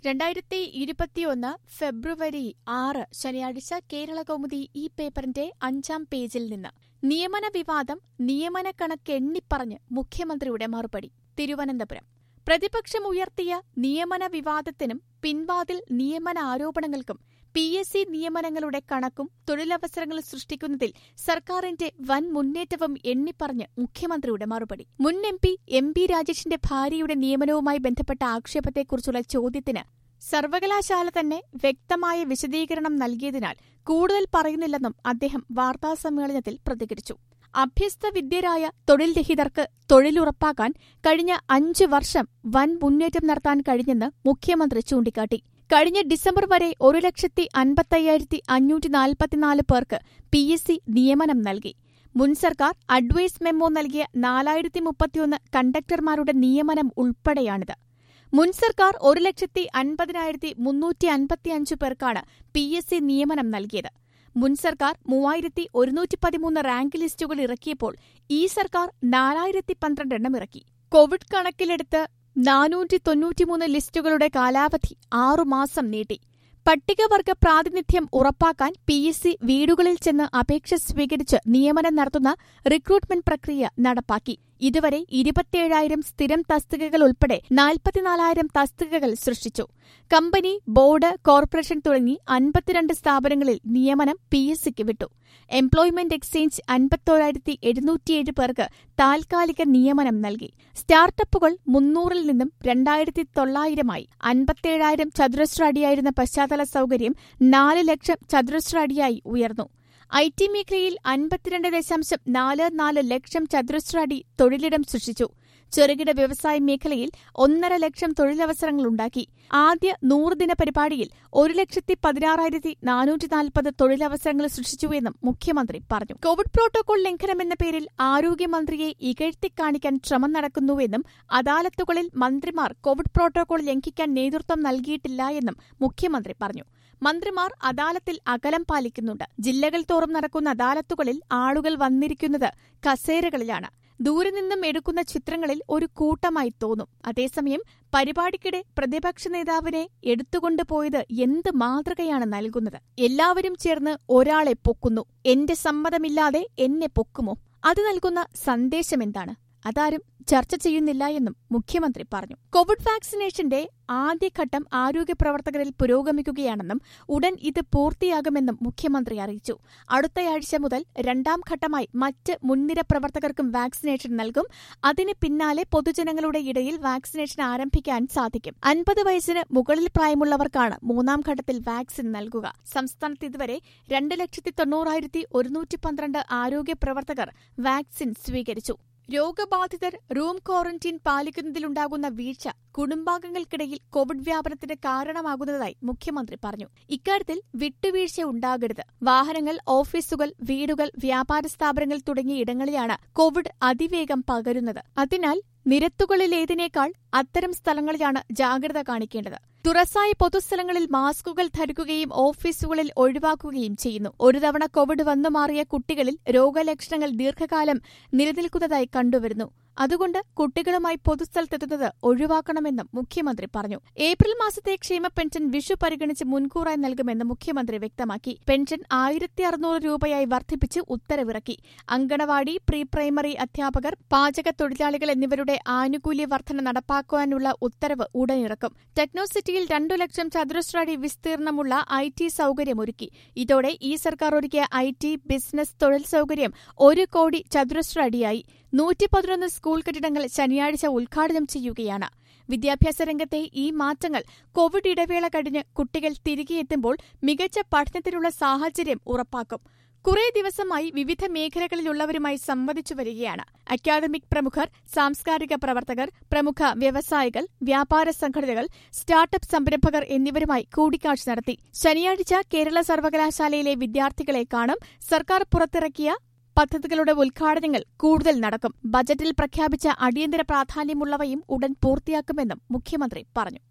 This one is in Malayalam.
രണ്ടായിരത്തി ഇരുപത്തിയൊന്ന് ഫെബ്രുവരി ആറ് ശനിയാഴ്ച കേരള കൗമുദി ഈ പേപ്പറിന്റെ അഞ്ചാം പേജിൽ നിന്ന് നിയമന വിവാദം നിയമന കണക്ക് എണ്ണിപ്പറഞ്ഞ് മുഖ്യമന്ത്രിയുടെ മറുപടി തിരുവനന്തപുരം പ്രതിപക്ഷമുയർത്തിയ നിയമന വിവാദത്തിനും പിൻവാതിൽ നിയമന ആരോപണങ്ങൾക്കും പി എസ് സി നിയമനങ്ങളുടെ കണക്കും തൊഴിലവസരങ്ങൾ സൃഷ്ടിക്കുന്നതിൽ സർക്കാരിന്റെ വൻ മുന്നേറ്റവും എണ്ണിപ്പറഞ്ഞ് മുഖ്യമന്ത്രിയുടെ മറുപടി മുൻ എം പി എം പി രാജേഷിന്റെ ഭാര്യയുടെ നിയമനവുമായി ബന്ധപ്പെട്ട ആക്ഷേപത്തെക്കുറിച്ചുള്ള ചോദ്യത്തിന് സർവകലാശാല തന്നെ വ്യക്തമായ വിശദീകരണം നൽകിയതിനാൽ കൂടുതൽ പറയുന്നില്ലെന്നും അദ്ദേഹം വാർത്താസമ്മേളനത്തിൽ പ്രതികരിച്ചു അഭ്യസ്ത വിദ്യരായ തൊഴിൽ രഹിതർക്ക് തൊഴിലുറപ്പാക്കാൻ കഴിഞ്ഞ അഞ്ച് വർഷം വൻ മുന്നേറ്റം നടത്താൻ കഴിഞ്ഞെന്ന് മുഖ്യമന്ത്രി ചൂണ്ടിക്കാട്ടി കഴിഞ്ഞ ഡിസംബർ വരെ ഒരു ലക്ഷത്തി അൻപത്തയ്യായിരത്തി അഞ്ഞൂറ്റി നാൽപ്പത്തിനാല് പേർക്ക് പി എസ് സി നിയമനം നൽകി മുൻ സർക്കാർ അഡ്വൈസ് മെമ്മോ നൽകിയ നാലായിരത്തി മുപ്പത്തിയൊന്ന് കണ്ടക്ടർമാരുടെ നിയമനം ഉൾപ്പെടെയാണിത് മുൻ സർക്കാർ ഒരു ലക്ഷത്തി അൻപതിനായിരത്തി മുന്നൂറ്റി അൻപത്തിയഞ്ച് പേർക്കാണ് പി എസ് സി നിയമനം നൽകിയത് മുൻ സർക്കാർ മൂവായിരത്തി ഒരുന്നൂറ്റി പതിമൂന്ന് റാങ്ക് ലിസ്റ്റുകൾ ഇറക്കിയപ്പോൾ ഈ സർക്കാർ നാലായിരത്തി പന്ത്രണ്ട് എണ്ണം ഇറക്കി കോവിഡ് കണക്കിലെടുത്ത് നാനൂറ്റി തൊണ്ണൂറ്റിമൂന്ന് ലിസ്റ്റുകളുടെ കാലാവധി ആറുമാസം നീട്ടി പട്ടികവർഗ പ്രാതിനിധ്യം ഉറപ്പാക്കാൻ പി എസ് സി വീടുകളിൽ ചെന്ന് അപേക്ഷ സ്വീകരിച്ച് നിയമനം നടത്തുന്ന റിക്രൂട്ട്മെന്റ് പ്രക്രിയ നടപ്പാക്കി ഇതുവരെ ഇരുപത്തിയേഴായിരം സ്ഥിരം തസ്തികകൾ ഉൾപ്പെടെ നാൽപ്പത്തിനാലായിരം തസ്തികകൾ സൃഷ്ടിച്ചു കമ്പനി ബോർഡ് കോർപ്പറേഷൻ തുടങ്ങി അൻപത്തിരണ്ട് സ്ഥാപനങ്ങളിൽ നിയമനം പി എസ് സിക്ക് വിട്ടു എംപ്ലോയ്മെന്റ് എക്സ്ചേഞ്ച് അൻപത്തോരായിരത്തി എഴുന്നൂറ്റിയേഴ് പേർക്ക് താൽക്കാലിക നിയമനം നൽകി സ്റ്റാർട്ടപ്പുകൾ മുന്നൂറിൽ നിന്നും രണ്ടായിരത്തി തൊള്ളായിരമായി അൻപത്തിയേഴായിരം ചതുരശ്ര അടിയായിരുന്ന പശ്ചാത്തല സൗകര്യം നാല് ലക്ഷം ചതുരശ്ര അടിയായി ഉയർന്നു ഐ ടി മേഖലയിൽ അൻപത്തിരണ്ട് ദശാംശം നാല് നാല് ലക്ഷം ചതുരശ്ര അടി തൊഴിലിടം സൃഷ്ടിച്ചു ചെറുകിട വ്യവസായ മേഖലയിൽ ഒന്നര ലക്ഷം തൊഴിലവസരങ്ങളുണ്ടാക്കി ആദ്യ നൂറുദിന പരിപാടിയിൽ ഒരു ലക്ഷത്തി പതിനാറായിരത്തി നാനൂറ്റി നാൽപ്പത് തൊഴിലവസരങ്ങൾ സൃഷ്ടിച്ചുവെന്നും മുഖ്യമന്ത്രി പറഞ്ഞു കോവിഡ് പ്രോട്ടോകോൾ ലംഘനമെന്ന പേരിൽ ആരോഗ്യമന്ത്രിയെ ഇകഴ്ത്തിക്കാണിക്കാൻ ശ്രമം നടക്കുന്നുവെന്നും അദാലത്തുകളിൽ മന്ത്രിമാർ കോവിഡ് പ്രോട്ടോകോൾ ലംഘിക്കാൻ നേതൃത്വം നൽകിയിട്ടില്ല എന്നും മുഖ്യമന്ത്രി പറഞ്ഞു മന്ത്രിമാർ അദാലത്തിൽ അകലം പാലിക്കുന്നുണ്ട് ജില്ലകൾ തോറും നടക്കുന്ന അദാലത്തുകളിൽ ആളുകൾ വന്നിരിക്കുന്നത് കസേരകളിലാണ് ദൂരെ നിന്നും എടുക്കുന്ന ചിത്രങ്ങളിൽ ഒരു കൂട്ടമായി തോന്നും അതേസമയം പരിപാടിക്കിടെ പ്രതിപക്ഷ നേതാവിനെ എടുത്തുകൊണ്ടുപോയത് എന്ത് മാതൃകയാണ് നൽകുന്നത് എല്ലാവരും ചേർന്ന് ഒരാളെ പൊക്കുന്നു എന്റെ സമ്മതമില്ലാതെ എന്നെ പൊക്കുമോ അത് നൽകുന്ന സന്ദേശമെന്താണ് അതാരും ചർച്ച ചെയ്യുന്നില്ല എന്നും മുഖ്യമന്ത്രി പറഞ്ഞു കോവിഡ് വാക്സിനേഷന്റെ ആദ്യഘട്ടം ആരോഗ്യ പ്രവർത്തകരിൽ പുരോഗമിക്കുകയാണെന്നും ഉടൻ ഇത് പൂർത്തിയാകുമെന്നും മുഖ്യമന്ത്രി അറിയിച്ചു അടുത്തയാഴ്ച മുതൽ രണ്ടാം ഘട്ടമായി മറ്റ് മുൻനിര പ്രവർത്തകർക്കും വാക്സിനേഷൻ നൽകും അതിന് പിന്നാലെ പൊതുജനങ്ങളുടെ ഇടയിൽ വാക്സിനേഷൻ ആരംഭിക്കാൻ സാധിക്കും അൻപത് വയസ്സിന് മുകളിൽ പ്രായമുള്ളവർക്കാണ് മൂന്നാം ഘട്ടത്തിൽ വാക്സിൻ നൽകുക സംസ്ഥാനത്ത് ഇതുവരെ രണ്ട് ലക്ഷത്തി തൊണ്ണൂറായിരത്തി ഒരുന്നൂറ്റി പന്ത്രണ്ട് ആരോഗ്യ പ്രവർത്തകർ വാക്സിൻ സ്വീകരിച്ചു രോഗബാധിതർ റൂം ക്വാറന്റീൻ പാലിക്കുന്നതിലുണ്ടാകുന്ന വീഴ്ച കുടുംബാംഗങ്ങൾക്കിടയിൽ കോവിഡ് വ്യാപനത്തിന് കാരണമാകുന്നതായി മുഖ്യമന്ത്രി പറഞ്ഞു ഇക്കാര്യത്തിൽ വിട്ടുവീഴ്ച ഉണ്ടാകരുത് വാഹനങ്ങൾ ഓഫീസുകൾ വീടുകൾ വ്യാപാര സ്ഥാപനങ്ങൾ തുടങ്ങിയ ഇടങ്ങളിലാണ് കോവിഡ് അതിവേഗം പകരുന്നത് അതിനാൽ നിരത്തുകളിലേതിനേക്കാൾ അത്തരം സ്ഥലങ്ങളിലാണ് ജാഗ്രത കാണിക്കേണ്ടത് തുറസായ പൊതുസ്ഥലങ്ങളിൽ മാസ്കുകൾ ധരിക്കുകയും ഓഫീസുകളിൽ ഒഴിവാക്കുകയും ചെയ്യുന്നു ഒരു തവണ കോവിഡ് വന്നുമാറിയ കുട്ടികളിൽ രോഗലക്ഷണങ്ങൾ ദീർഘകാലം നിലനിൽക്കുന്നതായി കണ്ടുവരുന്നു അതുകൊണ്ട് കുട്ടികളുമായി പൊതുസ്ഥലത്തെത്തുന്നത് ഒഴിവാക്കണമെന്നും മുഖ്യമന്ത്രി പറഞ്ഞു ഏപ്രിൽ മാസത്തെ ക്ഷേമ പെൻഷൻ വിഷു പരിഗണിച്ച് മുൻകൂറായി നൽകുമെന്ന് മുഖ്യമന്ത്രി വ്യക്തമാക്കി പെൻഷൻ ആയിരത്തി അറുന്നൂറ് രൂപയായി വർദ്ധിപ്പിച്ച് ഉത്തരവിറക്കി അങ്കണവാടി പ്രീ പ്രൈമറി അധ്യാപകർ പാചക തൊഴിലാളികൾ എന്നിവരുടെ ആനുകൂല്യ വർധന നടപ്പാക്കാനുള്ള ഉത്തരവ് ഉടനിറക്കും ടെക്നോസിറ്റിയിൽ രണ്ടു ലക്ഷം ചതുരശ്ര അടി വിസ്തീർണമുള്ള ഐ ടി സൗകര്യമൊരുക്കി ഇതോടെ ഈ സർക്കാർ ഒരുക്കിയ ഐ ടി ബിസിനസ് തൊഴിൽ സൗകര്യം ഒരു കോടി ചതുരശ്ര അടിയായി നൂറ്റി പതിനൊന്ന് സ്കൂൾ കെട്ടിടങ്ങൾ ശനിയാഴ്ച ഉദ്ഘാടനം ചെയ്യുകയാണ് വിദ്യാഭ്യാസ രംഗത്തെ ഈ മാറ്റങ്ങൾ കോവിഡ് ഇടവേള കഴിഞ്ഞ് കുട്ടികൾ തിരികെ എത്തുമ്പോൾ മികച്ച പഠനത്തിനുള്ള സാഹചര്യം ഉറപ്പാക്കും കുറേ ദിവസമായി വിവിധ മേഖലകളിലുള്ളവരുമായി സംവദിച്ചു വരികയാണ് അക്കാദമിക് പ്രമുഖർ സാംസ്കാരിക പ്രവർത്തകർ പ്രമുഖ വ്യവസായികൾ വ്യാപാര സംഘടനകൾ സ്റ്റാർട്ടപ്പ് സംരംഭകർ എന്നിവരുമായി കൂടിക്കാഴ്ച നടത്തി ശനിയാഴ്ച കേരള സർവകലാശാലയിലെ വിദ്യാർത്ഥികളെ കാണും സർക്കാർ പുറത്തിറക്കിയ പദ്ധതികളുടെ ഉദ്ഘാടനങ്ങൾ കൂടുതൽ നടക്കും ബജറ്റിൽ പ്രഖ്യാപിച്ച അടിയന്തര പ്രാധാന്യമുള്ളവയും ഉടൻ പൂർത്തിയാക്കുമെന്നും മുഖ്യമന്ത്രി പറഞ്ഞു